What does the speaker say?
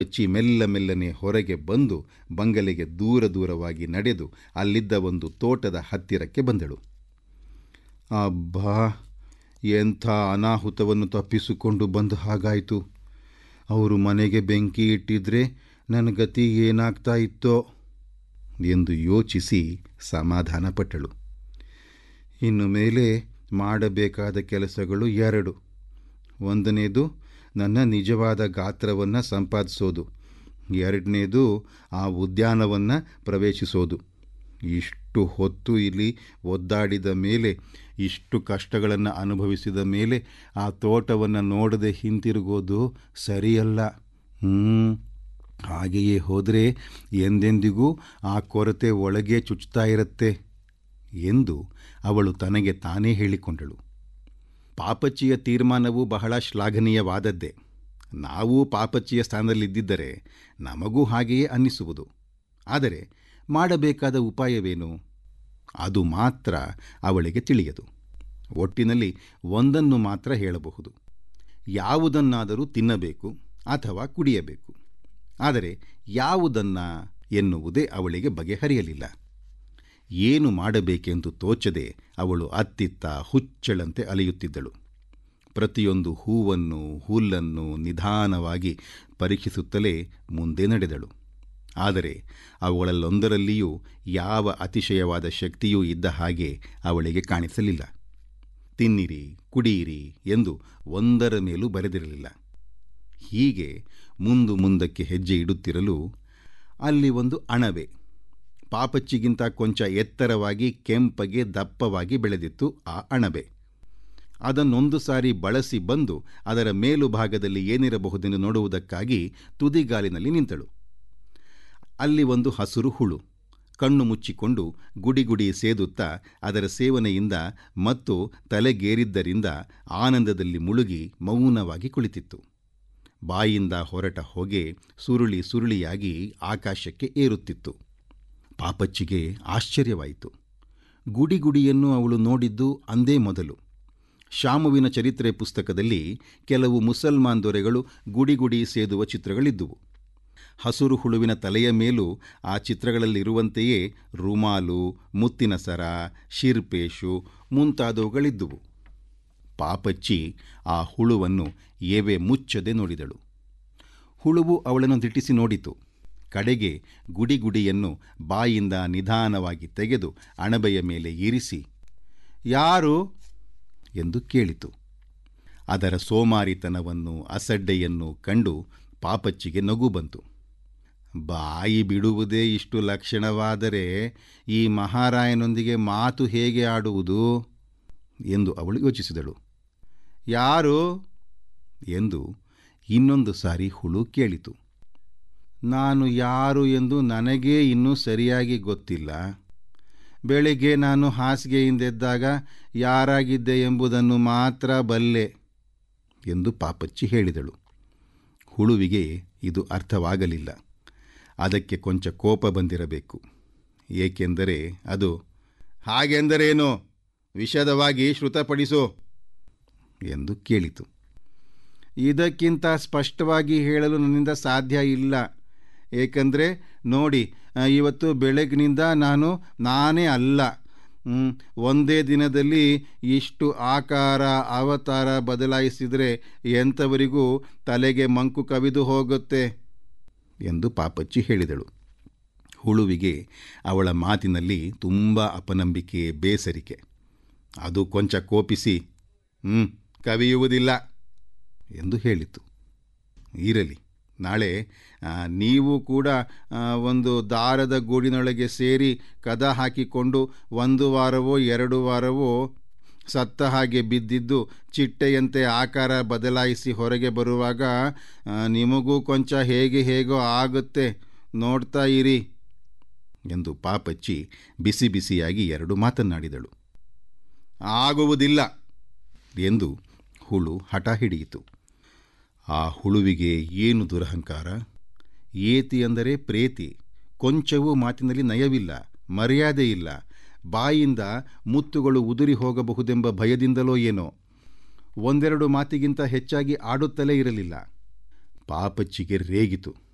ಪಾಪಚ್ಚಿ ಮೆಲ್ಲ ಮೆಲ್ಲನೆ ಹೊರಗೆ ಬಂದು ಬಂಗಲೆಗೆ ದೂರ ದೂರವಾಗಿ ನಡೆದು ಅಲ್ಲಿದ್ದ ಒಂದು ತೋಟದ ಹತ್ತಿರಕ್ಕೆ ಬಂದಳು ಅಬ್ಬಾ ಎಂಥ ಅನಾಹುತವನ್ನು ತಪ್ಪಿಸಿಕೊಂಡು ಬಂದ ಹಾಗಾಯಿತು ಅವರು ಮನೆಗೆ ಬೆಂಕಿ ಇಟ್ಟಿದ್ರೆ ನನ್ನ ಗತಿ ಏನಾಗ್ತಾ ಇತ್ತೋ ಎಂದು ಯೋಚಿಸಿ ಸಮಾಧಾನಪಟ್ಟಳು ಇನ್ನು ಮೇಲೆ ಮಾಡಬೇಕಾದ ಕೆಲಸಗಳು ಎರಡು ಒಂದನೇದು ನನ್ನ ನಿಜವಾದ ಗಾತ್ರವನ್ನು ಸಂಪಾದಿಸೋದು ಎರಡನೇದು ಆ ಉದ್ಯಾನವನ್ನು ಪ್ರವೇಶಿಸೋದು ಇಷ್ಟು ಹೊತ್ತು ಇಲ್ಲಿ ಒದ್ದಾಡಿದ ಮೇಲೆ ಇಷ್ಟು ಕಷ್ಟಗಳನ್ನು ಅನುಭವಿಸಿದ ಮೇಲೆ ಆ ತೋಟವನ್ನು ನೋಡದೆ ಹಿಂತಿರುಗೋದು ಸರಿಯಲ್ಲ ಹ್ಞೂ ಹಾಗೆಯೇ ಹೋದರೆ ಎಂದೆಂದಿಗೂ ಆ ಕೊರತೆ ಒಳಗೆ ಚುಚ್ತಾ ಇರುತ್ತೆ ಎಂದು ಅವಳು ತನಗೆ ತಾನೇ ಹೇಳಿಕೊಂಡಳು ಪಾಪಚ್ಚಿಯ ತೀರ್ಮಾನವು ಬಹಳ ಶ್ಲಾಘನೀಯವಾದದ್ದೇ ನಾವು ಪಾಪಚ್ಚಿಯ ಸ್ಥಾನದಲ್ಲಿದ್ದಿದ್ದರೆ ನಮಗೂ ಹಾಗೆಯೇ ಅನ್ನಿಸುವುದು ಆದರೆ ಮಾಡಬೇಕಾದ ಉಪಾಯವೇನು ಅದು ಮಾತ್ರ ಅವಳಿಗೆ ತಿಳಿಯದು ಒಟ್ಟಿನಲ್ಲಿ ಒಂದನ್ನು ಮಾತ್ರ ಹೇಳಬಹುದು ಯಾವುದನ್ನಾದರೂ ತಿನ್ನಬೇಕು ಅಥವಾ ಕುಡಿಯಬೇಕು ಆದರೆ ಯಾವುದನ್ನ ಎನ್ನುವುದೇ ಅವಳಿಗೆ ಬಗೆಹರಿಯಲಿಲ್ಲ ಏನು ಮಾಡಬೇಕೆಂದು ತೋಚದೆ ಅವಳು ಅತ್ತಿತ್ತ ಹುಚ್ಚಳಂತೆ ಅಲೆಯುತ್ತಿದ್ದಳು ಪ್ರತಿಯೊಂದು ಹೂವನ್ನು ಹುಲ್ಲನ್ನು ನಿಧಾನವಾಗಿ ಪರೀಕ್ಷಿಸುತ್ತಲೇ ಮುಂದೆ ನಡೆದಳು ಆದರೆ ಅವುಗಳಲ್ಲೊಂದರಲ್ಲಿಯೂ ಯಾವ ಅತಿಶಯವಾದ ಶಕ್ತಿಯೂ ಇದ್ದ ಹಾಗೆ ಅವಳಿಗೆ ಕಾಣಿಸಲಿಲ್ಲ ತಿನ್ನಿರಿ ಕುಡಿಯಿರಿ ಎಂದು ಒಂದರ ಮೇಲೂ ಬರೆದಿರಲಿಲ್ಲ ಹೀಗೆ ಮುಂದು ಮುಂದಕ್ಕೆ ಹೆಜ್ಜೆ ಇಡುತ್ತಿರಲು ಅಲ್ಲಿ ಒಂದು ಅಣಬೆ ಪಾಪಚ್ಚಿಗಿಂತ ಕೊಂಚ ಎತ್ತರವಾಗಿ ಕೆಂಪಗೆ ದಪ್ಪವಾಗಿ ಬೆಳೆದಿತ್ತು ಆ ಅಣಬೆ ಅದನ್ನೊಂದು ಸಾರಿ ಬಳಸಿ ಬಂದು ಅದರ ಮೇಲು ಭಾಗದಲ್ಲಿ ಏನಿರಬಹುದೆಂದು ನೋಡುವುದಕ್ಕಾಗಿ ತುದಿಗಾಲಿನಲ್ಲಿ ನಿಂತಳು ಅಲ್ಲಿ ಒಂದು ಹಸುರು ಹುಳು ಕಣ್ಣು ಮುಚ್ಚಿಕೊಂಡು ಗುಡಿಗುಡಿ ಸೇದುತ್ತಾ ಅದರ ಸೇವನೆಯಿಂದ ಮತ್ತು ತಲೆಗೇರಿದ್ದರಿಂದ ಆನಂದದಲ್ಲಿ ಮುಳುಗಿ ಮೌನವಾಗಿ ಕುಳಿತಿತ್ತು ಬಾಯಿಂದ ಹೊರಟ ಹೊಗೆ ಸುರುಳಿ ಸುರುಳಿಯಾಗಿ ಆಕಾಶಕ್ಕೆ ಏರುತ್ತಿತ್ತು ಪಾಪಚ್ಚಿಗೆ ಆಶ್ಚರ್ಯವಾಯಿತು ಗುಡಿಗುಡಿಯನ್ನು ಅವಳು ನೋಡಿದ್ದು ಅಂದೇ ಮೊದಲು ಶಾಮುವಿನ ಚರಿತ್ರೆ ಪುಸ್ತಕದಲ್ಲಿ ಕೆಲವು ಮುಸಲ್ಮಾನ್ ದೊರೆಗಳು ಗುಡಿಗುಡಿ ಸೇದುವ ಚಿತ್ರಗಳಿದ್ದುವು ಹಸುರು ಹುಳುವಿನ ತಲೆಯ ಮೇಲೂ ಆ ಚಿತ್ರಗಳಲ್ಲಿರುವಂತೆಯೇ ರುಮಾಲು ಮುತ್ತಿನ ಸರ ಶಿರ್ಪೇಶು ಮುಂತಾದವುಗಳಿದ್ದುವು ಪಾಪಚ್ಚಿ ಆ ಹುಳುವನ್ನು ಎವೆ ಮುಚ್ಚದೆ ನೋಡಿದಳು ಹುಳುವು ಅವಳನ್ನು ದಿಟ್ಟಿಸಿ ನೋಡಿತು ಕಡೆಗೆ ಗುಡಿಗುಡಿಯನ್ನು ಬಾಯಿಂದ ನಿಧಾನವಾಗಿ ತೆಗೆದು ಅಣಬೆಯ ಮೇಲೆ ಇರಿಸಿ ಯಾರು ಎಂದು ಕೇಳಿತು ಅದರ ಸೋಮಾರಿತನವನ್ನು ಅಸಡ್ಡೆಯನ್ನು ಕಂಡು ಪಾಪಚ್ಚಿಗೆ ನಗು ಬಂತು ಬಾಯಿ ಬಿಡುವುದೇ ಇಷ್ಟು ಲಕ್ಷಣವಾದರೆ ಈ ಮಹಾರಾಯನೊಂದಿಗೆ ಮಾತು ಹೇಗೆ ಆಡುವುದು ಎಂದು ಅವಳು ಯೋಚಿಸಿದಳು ಯಾರು ಎಂದು ಇನ್ನೊಂದು ಸಾರಿ ಹುಳು ಕೇಳಿತು ನಾನು ಯಾರು ಎಂದು ನನಗೇ ಇನ್ನೂ ಸರಿಯಾಗಿ ಗೊತ್ತಿಲ್ಲ ಬೆಳಿಗ್ಗೆ ನಾನು ಹಾಸಿಗೆಯಿಂದೆದ್ದಾಗ ಯಾರಾಗಿದ್ದೆ ಎಂಬುದನ್ನು ಮಾತ್ರ ಬಲ್ಲೆ ಎಂದು ಪಾಪಚ್ಚಿ ಹೇಳಿದಳು ಹುಳುವಿಗೆ ಇದು ಅರ್ಥವಾಗಲಿಲ್ಲ ಅದಕ್ಕೆ ಕೊಂಚ ಕೋಪ ಬಂದಿರಬೇಕು ಏಕೆಂದರೆ ಅದು ಹಾಗೆಂದರೇನು ವಿಷದವಾಗಿ ಶ್ರುತಪಡಿಸು ಎಂದು ಕೇಳಿತು ಇದಕ್ಕಿಂತ ಸ್ಪಷ್ಟವಾಗಿ ಹೇಳಲು ನನ್ನಿಂದ ಸಾಧ್ಯ ಇಲ್ಲ ಏಕೆಂದರೆ ನೋಡಿ ಇವತ್ತು ಬೆಳಗಿನಿಂದ ನಾನು ನಾನೇ ಅಲ್ಲ ಒಂದೇ ದಿನದಲ್ಲಿ ಇಷ್ಟು ಆಕಾರ ಅವತಾರ ಬದಲಾಯಿಸಿದರೆ ಎಂಥವರಿಗೂ ತಲೆಗೆ ಮಂಕು ಕವಿದು ಹೋಗುತ್ತೆ ಎಂದು ಪಾಪಚ್ಚಿ ಹೇಳಿದಳು ಹುಳುವಿಗೆ ಅವಳ ಮಾತಿನಲ್ಲಿ ತುಂಬ ಅಪನಂಬಿಕೆ ಬೇಸರಿಕೆ ಅದು ಕೊಂಚ ಕೋಪಿಸಿ ಹ್ಞೂ ಕವಿಯುವುದಿಲ್ಲ ಎಂದು ಹೇಳಿತು ಇರಲಿ ನಾಳೆ ನೀವು ಕೂಡ ಒಂದು ದಾರದ ಗೂಡಿನೊಳಗೆ ಸೇರಿ ಕದ ಹಾಕಿಕೊಂಡು ಒಂದು ವಾರವೋ ಎರಡು ವಾರವೋ ಸತ್ತ ಹಾಗೆ ಬಿದ್ದಿದ್ದು ಚಿಟ್ಟೆಯಂತೆ ಆಕಾರ ಬದಲಾಯಿಸಿ ಹೊರಗೆ ಬರುವಾಗ ನಿಮಗೂ ಕೊಂಚ ಹೇಗೆ ಹೇಗೋ ಆಗುತ್ತೆ ನೋಡ್ತಾ ಇರಿ ಎಂದು ಪಾಪಚ್ಚಿ ಬಿಸಿ ಬಿಸಿಯಾಗಿ ಎರಡು ಮಾತನಾಡಿದಳು ಆಗುವುದಿಲ್ಲ ಎಂದು ಹುಳು ಹಠ ಹಿಡಿಯಿತು ಆ ಹುಳುವಿಗೆ ಏನು ದುರಹಂಕಾರ ಏತಿ ಅಂದರೆ ಪ್ರೇತಿ ಕೊಂಚವೂ ಮಾತಿನಲ್ಲಿ ನಯವಿಲ್ಲ ಮರ್ಯಾದೆ ಇಲ್ಲ ಬಾಯಿಂದ ಮುತ್ತುಗಳು ಉದುರಿ ಹೋಗಬಹುದೆಂಬ ಭಯದಿಂದಲೋ ಏನೋ ಒಂದೆರಡು ಮಾತಿಗಿಂತ ಹೆಚ್ಚಾಗಿ ಆಡುತ್ತಲೇ ಇರಲಿಲ್ಲ ಪಾಪಚ್ಚಿಗೆ ರೇಗಿತು